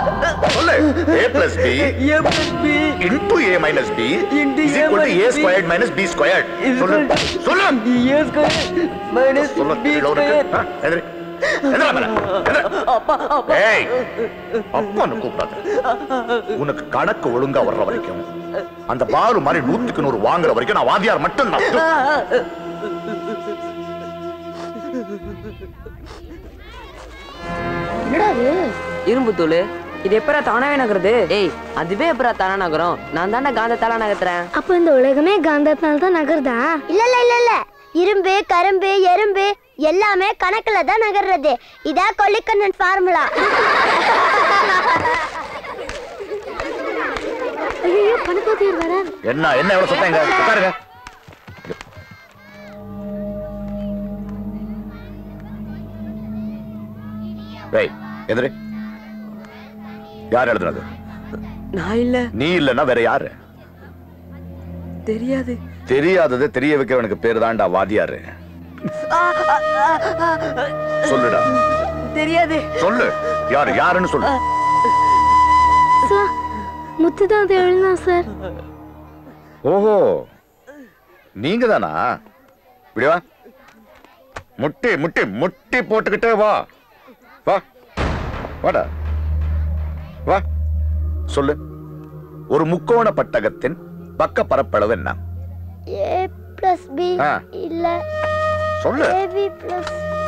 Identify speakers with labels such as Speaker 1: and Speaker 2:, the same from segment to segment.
Speaker 1: சொல்லு a plus b
Speaker 2: A plus B
Speaker 1: into a minus b
Speaker 2: Into
Speaker 1: is
Speaker 2: A
Speaker 1: equal to a
Speaker 2: minus B.
Speaker 1: squared minus b squared
Speaker 2: is
Speaker 1: சொல்லு
Speaker 2: equal to-
Speaker 1: சொல்லு
Speaker 2: A square minus
Speaker 1: சொல்லு
Speaker 2: B
Speaker 1: கீழ இருக்கு
Speaker 2: square.
Speaker 1: ஆ, எந்திரி எந்திரா மேல எந்திரா.
Speaker 2: அப்பா அப்பா
Speaker 1: ஏய் அப்பான்னு கூப்பிடாத உனக்கு கணக்கு ஒழுங்கா வர்ற வரைக்கும் அந்த பாலு மாதிரி நூத்துக்கு நூறு வாங்குற வரைக்கும் நான் வாதியார் மட்டும் தான்
Speaker 3: என்னடா அது
Speaker 2: இரும்பு தூள் இது எப்பரா தானாவே நகருது ஏய் அதுவே எப்பரா தானா நகரும் நான் தானே காந்தத்தால நகர்த்துறேன்
Speaker 3: அப்ப இந்த உலகமே காந்தத்தினால தான் நகருதா
Speaker 4: இல்ல இல்ல இல்ல இல்ல இரும்பு கரும்பு எறும்பு எல்லாமே கணக்குல தான் நகர்றது இதா கொல்லிக்கண்ணன் ஃபார்முலா
Speaker 3: ஐயோ பணக்காத்தியர் வர
Speaker 1: என்ன என்ன எவ்வளவு சத்தம் இங்க உட்காருங்க ஏய் எதிரே யார் எழுதுனது
Speaker 2: நான் இல்ல
Speaker 1: நீ இல்லன்னா வேற யாரு
Speaker 2: தெரியாது
Speaker 1: தெரியாததை தெரிய வைக்கிறவனுக்கு பேர் தான்டா வாதியாரு சொல்லுடா
Speaker 2: தெரியாது
Speaker 1: சொல்லு யாரு யாருன்னு சொல்லு
Speaker 3: சார் முத்து தான் அதை எழுதினா சார்
Speaker 1: ஓஹோ நீங்க தானா இப்படி வா முட்டி முட்டி முட்டி போட்டுக்கிட்டே வா வா வாடா வா சொல்லு ஒரு முக்கோண பட்டகத்தின் பக்க பரப்பளவு என்ன
Speaker 4: ஏ பிளஸ் பி
Speaker 1: ஆ.
Speaker 4: இல்ல
Speaker 1: சொல்லு
Speaker 4: ஏபி பிளஸ்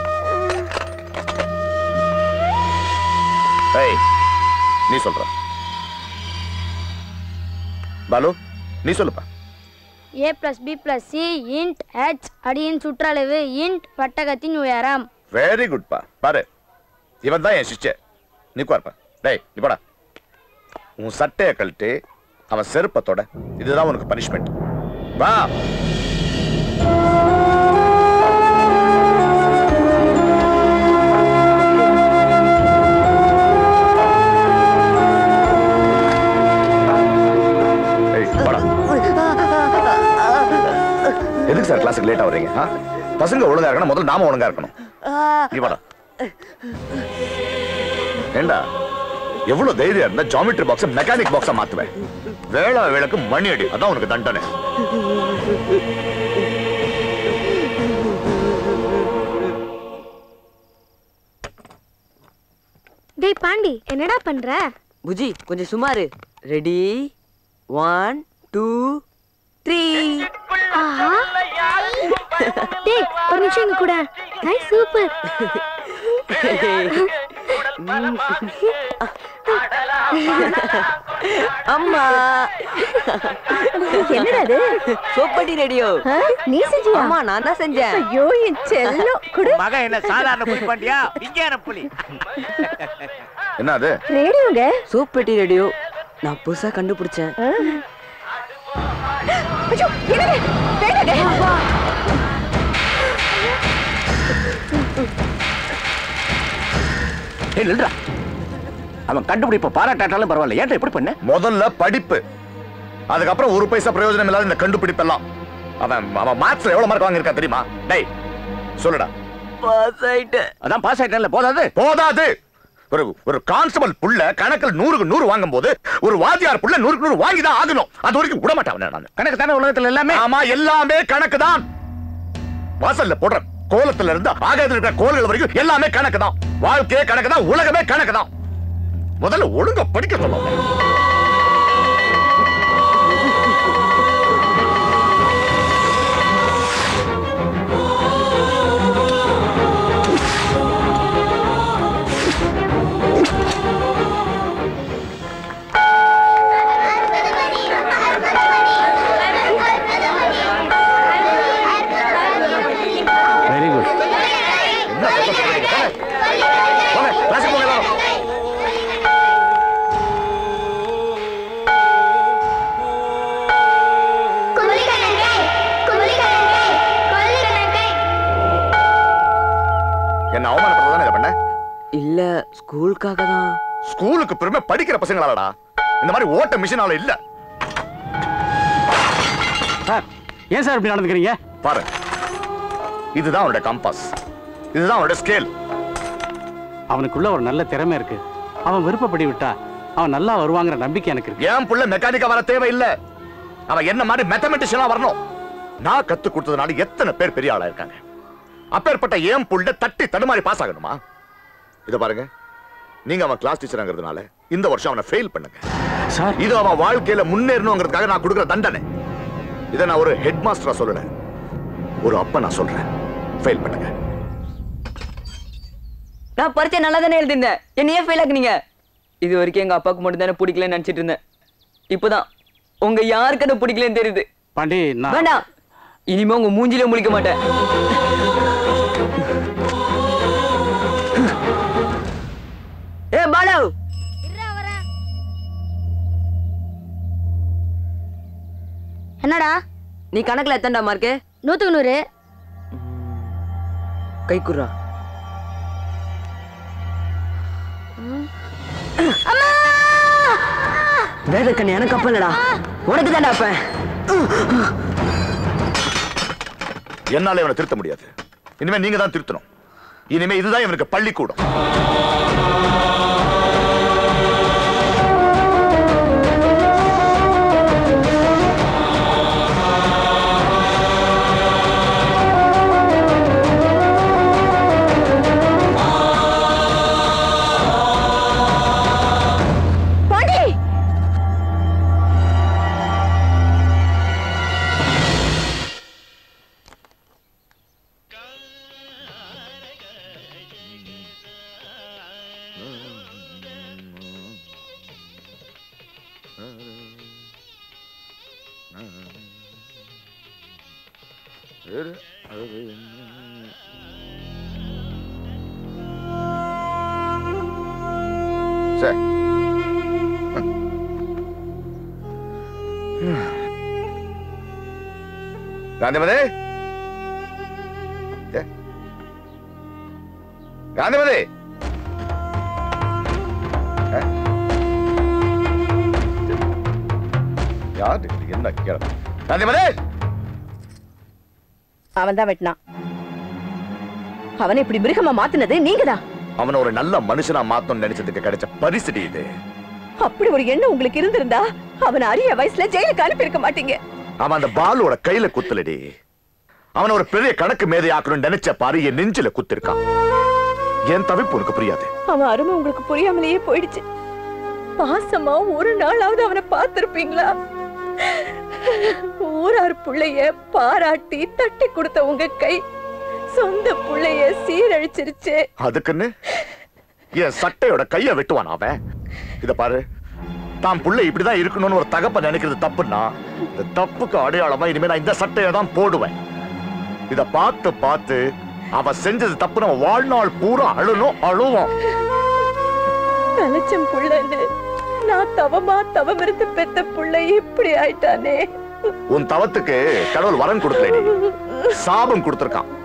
Speaker 1: ஏய் நீ சொல்ற பாலு நீ சொல்லுப்பா
Speaker 4: A plus B plus C into H அடியின் சுற்றளவு இன்ட் பட்டகத்தின் உயரம்
Speaker 1: வெரி குட் பா பாரு இவன் தான் என் சிஷ்ய நீ குவார்ப்பா டேய் நீ போடா உன் சட்டையை கழட்டி அவன் செருப்பத்தோட இதுதான் உனக்கு பனிஷ்மெண்ட் வா ஏய், போடா. எதுக்கு சார் கிளாஸுக்கு லேட்டா வர்றீங்க ஆ? பசங்க ஒழுங்கா இருக்கணும் முதல்ல நாம ஒழுங்கா இருக்கணும் நீ வாடா ஏண்டா எவ்வளவு தைரியம் இருந்தா ஜாமெட்ரி பாக்ஸ் மெக்கானிக் பாக்ஸா மாத்துவேன் வேளா வேலைக்கு மணி அடி அதான் உனக்கு தண்டனை
Speaker 3: டேய் பாண்டி என்னடா பண்ற
Speaker 2: புஜி கொஞ்சம் சுமாரு ரெடி ஒன் டூ த்ரீ
Speaker 3: ஆஹா டேய் ஒரு நிமிஷம் இங்க கூட நைஸ் சூப்பர்
Speaker 2: அம்மா
Speaker 3: என்னடா அது
Speaker 2: சோப்பட்டி ரெடியோ
Speaker 3: நீ செஞ்சியா
Speaker 2: அம்மா நான் தான் செஞ்சேன்
Speaker 3: ஐயோ என் செல்லம் குடு
Speaker 5: மக என்ன சாதாரண புலி பாண்டியா விஞ்ஞான புலி
Speaker 1: என்ன அது
Speaker 3: ரேடியோங்க
Speaker 2: சோப்பெட்டி ரெடியோ நான் புதுசா கண்டுபிடிச்சேன்
Speaker 3: ஐயோ என்னங்க வேண்டாங்க
Speaker 5: ஏய் நில்றா அவன் கண்டுபிடிப்ப பாராட்டாட்டாலும் பரவாயில்ல ஏன்டா இப்படி பண்ண
Speaker 1: முதல்ல படிப்பு அதுக்கப்புறம் ஒரு பைசா பிரயோஜனம் இல்லாத இந்த கண்டுபிடிப்பெல்லாம் அவன் அவன் மேத்ஸ்ல எவ்வளவு மார்க் வாங்கியிருக்கா தெரியுமா டேய் சொல்லுடா
Speaker 2: பாஸ் ஆயிட்டேன்
Speaker 5: அதான் பாஸ் ஆயிட்டேன்ல போதாது
Speaker 1: போதாது ஒரு ஒரு கான்ஸ்டபிள் புள்ள கணக்கில் நூறுக்கு நூறு வாங்கும் போது ஒரு வாத்தியார் புள்ள நூறுக்கு நூறு வாங்கி தான் ஆகணும் அது வரைக்கும் விட மாட்டேன் நான்
Speaker 5: கணக்கு தானே உலகத்துல எல்லாமே
Speaker 1: ஆமா எல்லாமே கணக்கு தான் வாசல்ல போடுற கோலத்துல இருந்து ஆகாயத்துல இருக்கிற கோல்கள் வரைக்கும் எல்லாமே கணக்கு தான் வாழ்க்கையே கணக்கு தான் உலகமே கணக்கு தான் முதல்ல ஒழுங்கா படிக்க சொல்லுங்க
Speaker 5: வெரி குட்
Speaker 1: என்ன சத்தம் போடுறீங்க? போங்க. போங்க, கிளாஸுக்கு போங்க எல்லாரும். என்ன அவமானப்படுறதானே இதை பண்ண
Speaker 2: இல்ல ஸ்கூலுக்காக தான்
Speaker 1: ஸ்கூலுக்கு பெருமை படிக்கிற பசங்களாடா இந்த மாதிரி ஓட்ட மிஷினால இல்ல
Speaker 5: சார் ஏன் சார் இப்படி நடந்துக்கிறீங்க
Speaker 1: பாரு இதுதான் அவனோட கம்பாஸ் இதுதான் அவனோட ஸ்கேல்
Speaker 5: அவனுக்குள்ள ஒரு நல்ல திறமை இருக்கு
Speaker 6: அவன் விருப்பப்படி விட்டா அவன் நல்லா வருவாங்கிற நம்பிக்கை எனக்கு இருக்கு
Speaker 1: என் புள்ள மெக்கானிக்கா வர தேவையில்லை அவன் என்ன மாதிரி மேத்தமெட்டிஷனா வரணும் நான் கத்து கொடுத்ததுனால எத்தனை பேர் பெரிய ஆளா இருக்காங்க அப்பேற்பட்ட என் புள்ள தட்டி தடுமாறி பாஸ் ஆகணுமா இத பாருங்க நீங்க அவன் கிளாஸ் டீச்சர்ங்கிறதுனால இந்த வருஷம் அவனை ஃபெயில் பண்ணுங்க
Speaker 6: சார்
Speaker 1: இது அவன் வாழ்க்கையில முன்னேறணுங்கிறதுக்காக நான் கொடுக்குற தண்டனை இதை நான் ஒரு ஹெட் மாஸ்டரா சொல்லல ஒரு அப்ப நான் சொல்றேன் ஃபெயில் பண்ணுங்க
Speaker 2: நான் பரிச்சை நல்லா தானே எழுதிருந்தேன் என்னையே ஃபெயில் ஆக்குனீங்க இது வரைக்கும் எங்க அப்பாவுக்கு மட்டும் தானே பிடிக்கலன்னு நினைச்சிட்டு இருந்தேன் இப்போதான் உங்க யாருக்கு அதை பிடிக்கலன்னு தெரியுது
Speaker 6: பாண்டி நான்
Speaker 2: வேண்டாம் இனிமே உங்க மூஞ்சிலே முழிக்க மாட்டேன் ஏ பாலு
Speaker 4: என்னடா
Speaker 2: நீ கணக்குல எத்தன்டா மார்க்கு
Speaker 4: நூத்துக்கு நூறு
Speaker 2: கை குர்ரா வேதக்கண்ணு எனக்கு அப்ப இல்லடா உனக்கு தான்டா அப்ப
Speaker 1: என்னால இவனை திருத்த முடியாது இனிமே நீங்க தான் திருத்தணும் இனிமே இதுதான் இவனுக்கு பள்ளிக்கூடம்
Speaker 3: பாண்டி
Speaker 1: சரி காந்திமதி ஏ. காந்திமதி ஏ? யாரு இது? என்ன கேளு காந்திமதி
Speaker 3: அவன் தான் வெட்டினான் அவனை இப்படி மிருகமா மாத்துனது நீங்கதான்
Speaker 1: அவனை ஒரு நல்ல மனுஷனா மாத்தணும்னு நினைச்சதுக்கு கிடைச்ச பரிசுடி இது
Speaker 3: அப்படி ஒரு எண்ணம் உங்களுக்கு இருந்திருந்தா அவனை அரிய வயசுல ஜெயிலுக்கு அனுப்பியிருக்க மாட்டீங்க
Speaker 1: அவன் அந்த பாலோட கையில குத்துலடி அவனை ஒரு பெரிய கணக்கு மேதை ஆக்கணும்னு நினைச்ச பாரு என் நெஞ்சில குத்திருக்கான் என் தவிப்பு உனக்கு புரியாது
Speaker 3: அவன் அருமை உங்களுக்கு புரியாமலேயே போயிடுச்சு பாசமா ஒரு நாளாவது அவனை பார்த்திருப்பீங்களா ஊரார் புள்ளைய பாராட்டி தட்டி கொடுத்த உங்க கை சொந்த புள்ளைய சீரழிச்சிருச்சு
Speaker 1: அதுக்குன்னு என் சட்டையோட கைய வெட்டுவான் அவன் இத பாரு தான் புள்ள இப்படிதான் இருக்கணும்னு ஒரு தகப்ப நினைக்கிறது தப்புன்னா இந்த தப்புக்கு அடையாளமா இனிமே நான் இந்த சட்டையை தான் போடுவேன் இத பார்த்து பார்த்து அவன் செஞ்சது தப்பு நம்ம வாழ்நாள் பூரா அழணும் அழுவோம்
Speaker 3: தலைச்சம் புள்ளன்னு நான் தவமா தவம் இருந்து பெத்த புள்ள இப்படி ஆயிட்டானே
Speaker 1: உன் தவத்துக்கு கடவுள் வரம் கொடுக்கலடி சாபம் கொடுத்திருக்கான்